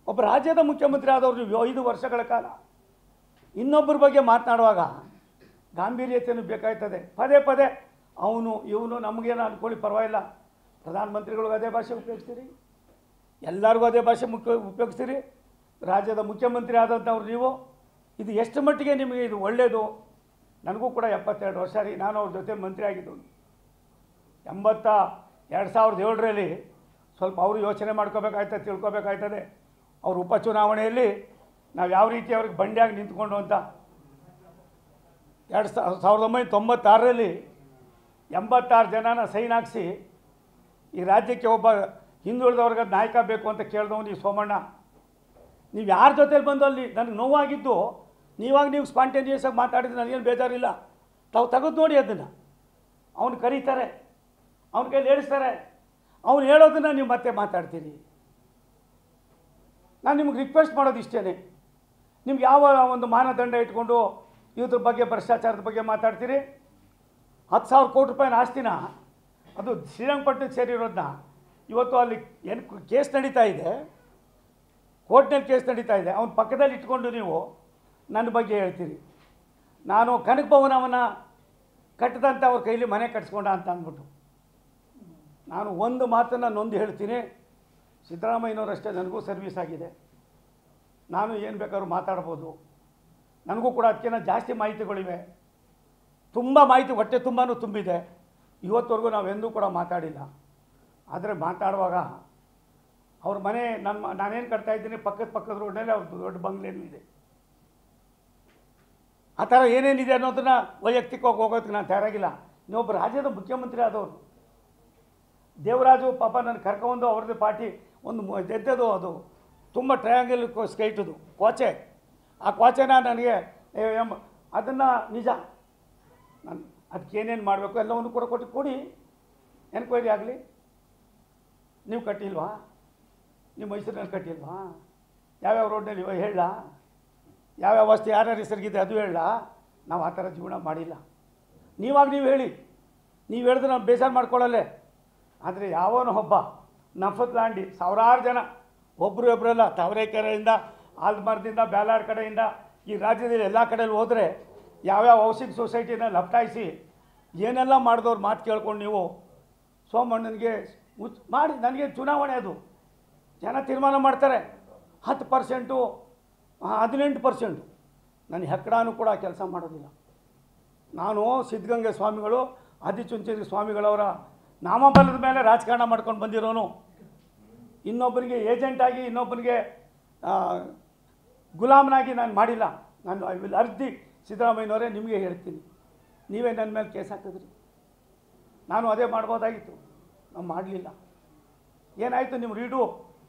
ಒಬ್ಬ ರಾಜ್ಯದ ಮುಖ್ಯಮಂತ್ರಿ ಆದವರು ನೀವು ಐದು ವರ್ಷಗಳ ಕಾಲ ಇನ್ನೊಬ್ಬರ ಬಗ್ಗೆ ಮಾತನಾಡುವಾಗ ಗಾಂಭೀರ್ಯತೆಯೂ ಬೇಕಾಯ್ತದೆ ಪದೇ ಪದೇ ಅವನು ಇವನು ನಮಗೇನು ಅಂದ್ಕೊಳ್ಳಿ ಪರವಾಗಿಲ್ಲ ಪ್ರಧಾನಮಂತ್ರಿಗಳಿಗೂ ಅದೇ ಭಾಷೆ ಉಪಯೋಗಿಸ್ತೀರಿ ಎಲ್ಲರಿಗೂ ಅದೇ ಭಾಷೆ ಮುಖ್ಯ ಉಪಯೋಗಿಸ್ತೀರಿ ರಾಜ್ಯದ ಮುಖ್ಯಮಂತ್ರಿ ಆದಂಥವ್ರು ನೀವು ಇದು ಎಷ್ಟು ಮಟ್ಟಿಗೆ ನಿಮಗೆ ಇದು ಒಳ್ಳೆಯದು ನನಗೂ ಕೂಡ ಎಪ್ಪತ್ತೆರಡು ವರ್ಷ ರೀ ನಾನು ಅವ್ರ ಜೊತೆ ಮಂತ್ರಿ ಆಗಿದ್ದವನು ಎಂಬತ್ತ ಎರಡು ಸಾವಿರದ ಏಳರಲ್ಲಿ ಸ್ವಲ್ಪ ಅವರು ಯೋಚನೆ ಮಾಡ್ಕೋಬೇಕಾಯ್ತದೆ ತಿಳ್ಕೊಬೇಕಾಯ್ತದೆ ಅವ್ರ ಉಪಚುನಾವಣೆಯಲ್ಲಿ ನಾವು ಯಾವ ರೀತಿ ಅವ್ರಿಗೆ ಬಂಡಿಯಾಗಿ ನಿಂತ್ಕೊಂಡು ಅಂತ ಎರಡು ಸಾವಿರದ ಒಂಬೈನೂರ ತೊಂಬತ್ತಾರರಲ್ಲಿ ಎಂಬತ್ತಾರು ಜನನ ಸೈನ್ ಹಾಕ್ಸಿ ಈ ರಾಜ್ಯಕ್ಕೆ ಒಬ್ಬ ಹಿಂದುಳಿದ ವರ್ಗದ ನಾಯಕ ಬೇಕು ಅಂತ ಕೇಳಿದವನು ಈ ಸೋಮಣ್ಣ ನೀವು ಯಾರ ಜೊತೆಲಿ ಬಂದು ಅಲ್ಲಿ ನನಗೆ ನೋವಾಗಿದ್ದು ನೀವಾಗ ನೀವು ಸ್ಪಾಂಟೇನಿಯಸ್ ಆಗಿ ಮಾತಾಡಿದ್ರೆ ನನಗೇನು ಬೇಜಾರಿಲ್ಲ ತಾವು ತೆಗೆದು ನೋಡಿ ಅದನ್ನು ಅವನು ಕರೀತಾರೆ ಅವನ ಕೈಲಿ ಹೇಳಿಸ್ತಾರೆ ಅವನು ಹೇಳೋದನ್ನು ನೀವು ಮತ್ತೆ ಮಾತಾಡ್ತೀರಿ ನಾನು ನಿಮಗೆ ರಿಕ್ವೆಸ್ಟ್ ಮಾಡೋದು ಇಷ್ಟೇ ನಿಮ್ಗೆ ಯಾವ ಒಂದು ಮಾನದಂಡ ಇಟ್ಕೊಂಡು ಇದ್ರ ಬಗ್ಗೆ ಭ್ರಷ್ಟಾಚಾರದ ಬಗ್ಗೆ ಮಾತಾಡ್ತೀರಿ ಹತ್ತು ಸಾವಿರ ಕೋಟಿ ರೂಪಾಯಿನ ಆಸ್ತಿನ ಅದು ಶ್ರೀರಂಗಪಟ್ಟಣಕ್ಕೆ ಸೇರಿರೋದನ್ನ ಇವತ್ತು ಅಲ್ಲಿ ಏನು ಕೇಸ್ ನಡೀತಾ ಇದೆ ಕೋರ್ಟ್ನಲ್ಲಿ ಕೇಸ್ ನಡೀತಾ ಇದೆ ಅವನ ಪಕ್ಕದಲ್ಲಿ ಇಟ್ಕೊಂಡು ನೀವು ನನ್ನ ಬಗ್ಗೆ ಹೇಳ್ತೀರಿ ನಾನು ಕನಕ ಭವನವನ್ನು ಕಟ್ಟಿದಂಥ ಅವ್ರ ಕೈಲಿ ಮನೆ ಕಟ್ಸ್ಕೊಂಡ ಅಂತ ಅಂದ್ಬಿಟ್ಟು ನಾನು ಒಂದು ಮಾತನ್ನು ನೊಂದು ಹೇಳ್ತೀನಿ ಸಿದ್ದರಾಮಯ್ಯನವರಷ್ಟೇ ನನಗೂ ಸರ್ವಿಸ್ ಆಗಿದೆ ನಾನು ಏನು ಬೇಕಾದ್ರೂ ಮಾತಾಡ್ಬೋದು ನನಗೂ ಕೂಡ ಅದಕ್ಕಿಂತ ಜಾಸ್ತಿ ಮಾಹಿತಿಗಳಿವೆ ತುಂಬ ಮಾಹಿತಿ ಹೊಟ್ಟೆ ತುಂಬಾ ತುಂಬಿದೆ ಇವತ್ತವರೆಗೂ ನಾವೆಂದೂ ಕೂಡ ಮಾತಾಡಿಲ್ಲ ಆದರೆ ಮಾತಾಡುವಾಗ ಅವ್ರ ಮನೆ ನನ್ನ ನಾನೇನು ಕಟ್ತಾ ಇದ್ದೀನಿ ಪಕ್ಕದ ಪಕ್ಕದ ರೋಡ್ನಲ್ಲಿ ಅವ್ರದ್ದು ದೊಡ್ಡ ಬಂಗ್ಲೇನೂ ಇದೆ ಆ ಥರ ಏನೇನಿದೆ ಅನ್ನೋದನ್ನ ವೈಯಕ್ತಿಕವಾಗಿ ಹೋಗೋದಕ್ಕೆ ನಾನು ತಯಾರಾಗಿಲ್ಲ ನೀವೊಬ್ಬ ರಾಜ್ಯದ ಮುಖ್ಯಮಂತ್ರಿ ಆದವರು ದೇವರಾಜು ಪಾಪ ನನ್ನ ಕರ್ಕೊಂಡು ಅವ್ರದ್ದು ಪಾರ್ಟಿ ಒಂದು ಮ- ಗೆದ್ದದು ಅದು ತುಂಬ ಟ್ರಯಾಂಗಲ್ ಸ್ಕೈಟದು ಕೋಚೆ ಆ ಕೋಚೆನ ನನಗೆ ಅದನ್ನು ನಿಜ ನಾನು ಅದಕ್ಕೆ ಏನೇನು ಮಾಡಬೇಕು ಎಲ್ಲವನ್ನು ಕೂಡ ಕೊಟ್ಟು ಕೊಡಿ ಎನ್ಕ್ವೈರಿ ಆಗಲಿ ನೀವು ಕಟ್ಟಿಲ್ವಾ ನೀವು ಮೈಸೂರಿನಲ್ಲಿ ಕಟ್ಟಿಲ್ವಾ ಯಾವ್ಯಾವ ರೋಡ್ನಲ್ಲಿ ಇವ ಹೇಳ ಯಾವ್ಯಾವ ವಸ್ತು ಯಾರ್ಯಾರ ಹೆಸರಿಗಿದೆ ಅದು ಹೇಳ ನಾವು ಆ ಥರ ಜೀವನ ಮಾಡಿಲ್ಲ ನೀವಾಗ ನೀವು ಹೇಳಿ ನೀವು ಹೇಳಿದ್ರೆ ನಾನು ಬೇಜಾರು ಮಾಡ್ಕೊಳ್ಳಲ್ಲೇ ಆದರೆ ಯಾವನೋ ಒಬ್ಬ ನಫತ್ ಲಾಂಡಿ ಸಾವಿರಾರು ಜನ ಒಬ್ಬರು ಒಬ್ಬರಲ್ಲ ತಾವರೆಕೆರೆಯಿಂದ ಆಲ್ಮರದಿಂದ ಬ್ಯಾಲಾರ್ ಕಡೆಯಿಂದ ಈ ರಾಜ್ಯದಲ್ಲಿ ಎಲ್ಲ ಕಡೆಯಲ್ಲಿ ಹೋದರೆ ಯಾವ್ಯಾವ ಹೌಸಿಂಗ್ ಸೊಸೈಟಿನ ಲಪ್ಟಾಯಿಸಿ ಏನೆಲ್ಲ ಮಾಡಿದವ್ರು ಮಾತು ಕೇಳ್ಕೊಂಡು ನೀವು ಸೋಮಣ್ಣನಿಗೆ ಉಚ್ ಮಾಡಿ ನನಗೆ ಚುನಾವಣೆ ಅದು ಜನ ತೀರ್ಮಾನ ಮಾಡ್ತಾರೆ ಹತ್ತು ಪರ್ಸೆಂಟು ಹದಿನೆಂಟು ಪರ್ಸೆಂಟು ನನ್ನ ಹೆಕ್ಕಡಾನು ಕೂಡ ಕೆಲಸ ಮಾಡೋದಿಲ್ಲ ನಾನು ಸಿದ್ಧಗಂಗೆ ಸ್ವಾಮಿಗಳು ಆದಿಚುಂಚನ ಸ್ವಾಮಿಗಳವರ ನಾಮಬಲದ ಮೇಲೆ ರಾಜಕಾರಣ ಮಾಡ್ಕೊಂಡು ಬಂದಿರೋನು ಇನ್ನೊಬ್ಬರಿಗೆ ಏಜೆಂಟಾಗಿ ಇನ್ನೊಬ್ಬರಿಗೆ ಆ, ಗುಲಾಮನಾಗಿ ನಾನು ಮಾಡಿಲ್ಲ ನಾನು ಐ ವಿಲ್ ಅರ್ಜಿ ಸಿದ್ದರಾಮಯ್ಯನವರೇ ನಿಮಗೆ ಹೇಳ್ತೀನಿ ನೀವೇ ನನ್ನ ಮೇಲೆ ಕೇಸ್ ಹಾಕಿದ್ರಿ ನಾನು ಅದೇ ಮಾಡ್ಬೋದಾಗಿತ್ತು ನಾವು ಮಾಡಲಿಲ್ಲ ಏನಾಯಿತು ನಿಮ್ಮ ರೀಡು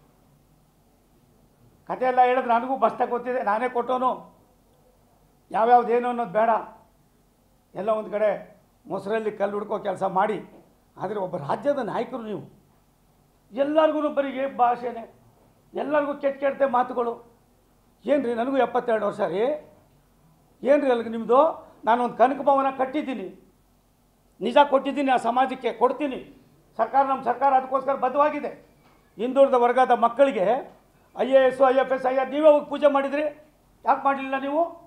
ಕತೆ ಎಲ್ಲ ಹೇಳಿದ್ರೆ ನನಗೂ ಬಸ್ತಾಗ ಗೊತ್ತಿದೆ ನಾನೇ ಕೊಟ್ಟೋನು ಯಾವ್ಯಾವ್ದು ಏನು ಅನ್ನೋದು ಬೇಡ ಎಲ್ಲ ಒಂದು ಕಡೆ ಮೊಸರಲ್ಲಿ ಕಲ್ಲು ಹುಡ್ಕೋ ಕೆಲಸ ಮಾಡಿ ಆದರೆ ಒಬ್ಬ ರಾಜ್ಯದ ನಾಯಕರು ನೀವು ಎಲ್ಲರಿಗೂ ಬರೀ ಏ ಭಾಷೆನೇ ಎಲ್ಲರಿಗೂ ಕೆಟ್ಟ ಕೆಟ್ಟದೆ ಮಾತುಗಳು ಏನು ರೀ ನನಗೂ ಎಪ್ಪತ್ತೆರಡು ವರ್ಷ ರೀ ಏನು ರೀ ಅಲ್ಲಿಗೆ ನಿಮ್ಮದು ನಾನೊಂದು ಕನಕ ಭವನ ಕಟ್ಟಿದ್ದೀನಿ ನಿಜ ಕೊಟ್ಟಿದ್ದೀನಿ ಆ ಸಮಾಜಕ್ಕೆ ಕೊಡ್ತೀನಿ ಸರ್ಕಾರ ನಮ್ಮ ಸರ್ಕಾರ ಅದಕ್ಕೋಸ್ಕರ ಬದ್ಧವಾಗಿದೆ ಹಿಂದುಳಿದ ವರ್ಗದ ಮಕ್ಕಳಿಗೆ I A S I F S I R ನೀವೇ ಹೋಗಿ ಪೂಜೆ ಮಾಡಿದ್ರಿ ಯಾಕೆ ಮಾಡಲಿಲ್ಲ ನೀವು